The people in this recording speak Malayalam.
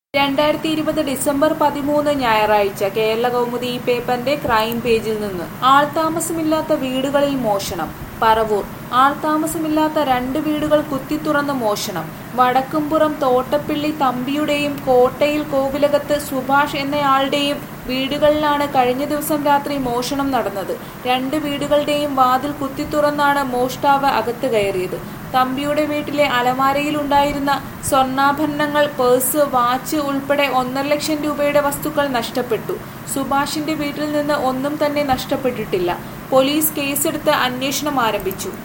രണ്ടായിരത്തി ഇരുപത് ഡിസംബർ പതിമൂന്ന് ഞായറാഴ്ച കേരള കൗമുദി ഈ പേപ്പറിന്റെ ക്രൈം പേജിൽ നിന്ന് ആൾതാമസമില്ലാത്ത വീടുകളിൽ മോഷണം പറവൂർ ആൾതാമസമില്ലാത്ത രണ്ട് വീടുകൾ കുത്തിത്തുറന്ന് മോഷണം വടക്കുംപുറം തോട്ടപ്പിള്ളി തമ്പിയുടെയും കോട്ടയിൽ കോവിലകത്ത് സുഭാഷ് എന്നയാളുടെയും വീടുകളിലാണ് കഴിഞ്ഞ ദിവസം രാത്രി മോഷണം നടന്നത് രണ്ട് വീടുകളുടെയും വാതിൽ കുത്തിത്തുറന്നാണ് മോഷ്ടാവ് അകത്ത് കയറിയത് തമ്പിയുടെ വീട്ടിലെ അലമാരയിലുണ്ടായിരുന്ന സ്വർണ്ണാഭരണങ്ങൾ പേഴ്സ് വാച്ച് ഉൾപ്പെടെ ഒന്നര ലക്ഷം രൂപയുടെ വസ്തുക്കൾ നഷ്ടപ്പെട്ടു സുഭാഷിന്റെ വീട്ടിൽ നിന്ന് ഒന്നും തന്നെ നഷ്ടപ്പെട്ടിട്ടില്ല പോലീസ് കേസെടുത്ത് അന്വേഷണം ആരംഭിച്ചു